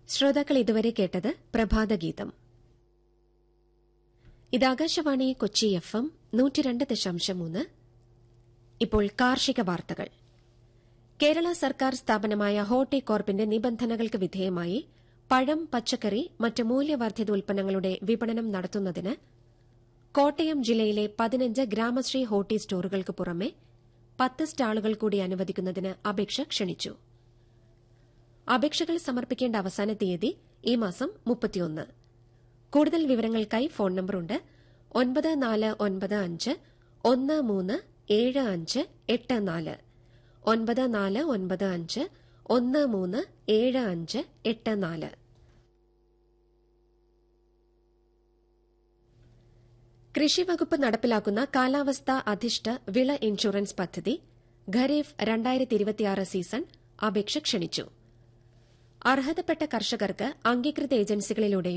ശ്രോതാക്കൾ ഇതുവരെ കേട്ടത് പ്രഭാതഗീതം ഇത് ആകാശവാണി കൊച്ചി എഫ് എം നൂറ്റിരണ്ട് ദശാംശം മൂന്ന് ഇപ്പോൾ കാർഷിക വാർത്തകൾ കേരള സർക്കാർ സ്ഥാപനമായ ഹോർട്ടികോർപ്പിന്റെ നിബന്ധനകൾക്ക് വിധേയമായി പഴം പച്ചക്കറി മറ്റ് മൂല്യവർദ്ധിത ഉൽപ്പന്നങ്ങളുടെ വിപണനം നടത്തുന്നതിന് കോട്ടയം ജില്ലയിലെ പതിനഞ്ച് ഗ്രാമശ്രീ ഹോട്ടി സ്റ്റോറുകൾക്ക് പുറമെ പത്ത് സ്റ്റാളുകൾ കൂടി അനുവദിക്കുന്നതിന് അപേക്ഷ ക്ഷണിച്ചു അപേക്ഷകൾ സമർപ്പിക്കേണ്ട അവസാന തീയതി ഈ മാസം മുപ്പത്തിയൊന്ന് കൂടുതൽ വിവരങ്ങൾക്കായി ഫോൺ നമ്പറുണ്ട് ഒൻപത് നാല് ഒൻപത് അഞ്ച് ഒന്ന് മൂന്ന് ഏഴ് അഞ്ച് എട്ട് നാല് ഒൻപത് നാല് ഒൻപത് അഞ്ച് ഒന്ന് മൂന്ന് ഏഴ് അഞ്ച് എട്ട് നാല് കൃഷിവകുപ്പ് നടപ്പിലാക്കുന്ന കാലാവസ്ഥാ അധിഷ്ഠ വിള ഇൻഷുറൻസ് പദ്ധതി ഖരീഫ് രണ്ടായിരത്തി ഇരുപത്തിയാറ് സീസൺ അപേക്ഷ ക്ഷണിച്ചു അർഹതപ്പെട്ട കർഷകർക്ക് അംഗീകൃത ഏജൻസികളിലൂടെയോ